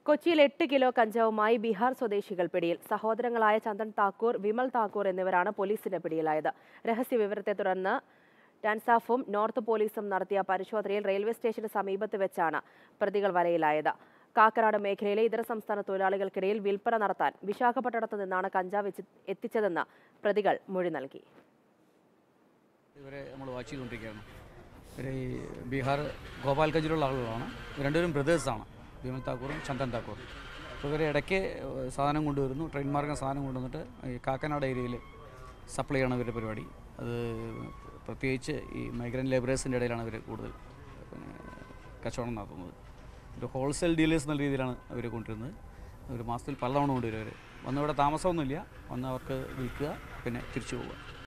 കൊച്ചിയിൽ എട്ട് കിലോ കഞ്ചാവുമായി ബീഹാർ സ്വദേശികൾ പിടിയിൽ സഹോദരങ്ങളായ ചന്ദൻ താക്കൂർ വിമൽ താക്കൂർ എന്നിവരാണ് പോലീസിന്റെ പിടിയിലായത് രഹസ്യ വിവരത്തെ തുടർന്ന് ടാൻസാഫും നോർത്ത് പോലീസും നടത്തിയ പരിശോധനയിൽ റെയിൽവേ സ്റ്റേഷന് സമീപത്ത് വെച്ചാണ് പ്രതികൾ വലയിലായത് കാക്കനാട് മേഖലയിലെ ഇതര സംസ്ഥാന തൊഴിലാളികൾക്കിടയിൽ വിൽപ്പന നടത്താൻ വിശാഖപട്ടണത്ത് നിന്നാണ് കഞ്ചാവ് എത്തി- എത്തിച്ചതെന്ന് പ്രതികൾ മൊഴി നൽകി ഇവരെ നമ്മൾ വാച്ച് ചെയ്തുകൊണ്ടിരിക്കുകയാണ് ഇവർ ഈ ബീഹാർ ഗോപാൽഗഞ്ചിലുള്ള ആളുകളാണ് ഇവർ രണ്ടുപേരും ബ്രദേഴ്സാണ് വിമൽ താക്കൂറും ചന്ദൻ താക്കൂറും അപ്പോൾ ഇവർ ഇടയ്ക്ക് സാധനം കൊണ്ടുവരുന്നു ട്രെയിൻ മാർഗം സാധനം കൊണ്ടുവന്നിട്ട് ഈ കാക്കനാട് ഏരിയയിൽ സപ്ലൈ ചെയ്യണം ഇവരുടെ പരിപാടി അത് പ്രത്യേകിച്ച് ഈ മൈഗ്രൻ്റ് ലേബറേഴ്സിൻ്റെ ഇടയിലാണ് ഇവർ കൂടുതൽ പിന്നെ കച്ചവടം നടത്തുന്നത് ഒരു ഹോൾസെയിൽ ഡീലേഴ്സ് എന്ന രീതിയിലാണ് അവർ കൊണ്ടുവരുന്നത് ഒരു മാസത്തിൽ പലതവണ കൊണ്ടുവരും അവർ വന്ന് ഇവിടെ താമസമൊന്നുമില്ല വന്ന് അവർക്ക് വിൽക്കുക പിന്നെ തിരിച്ചു പോവുക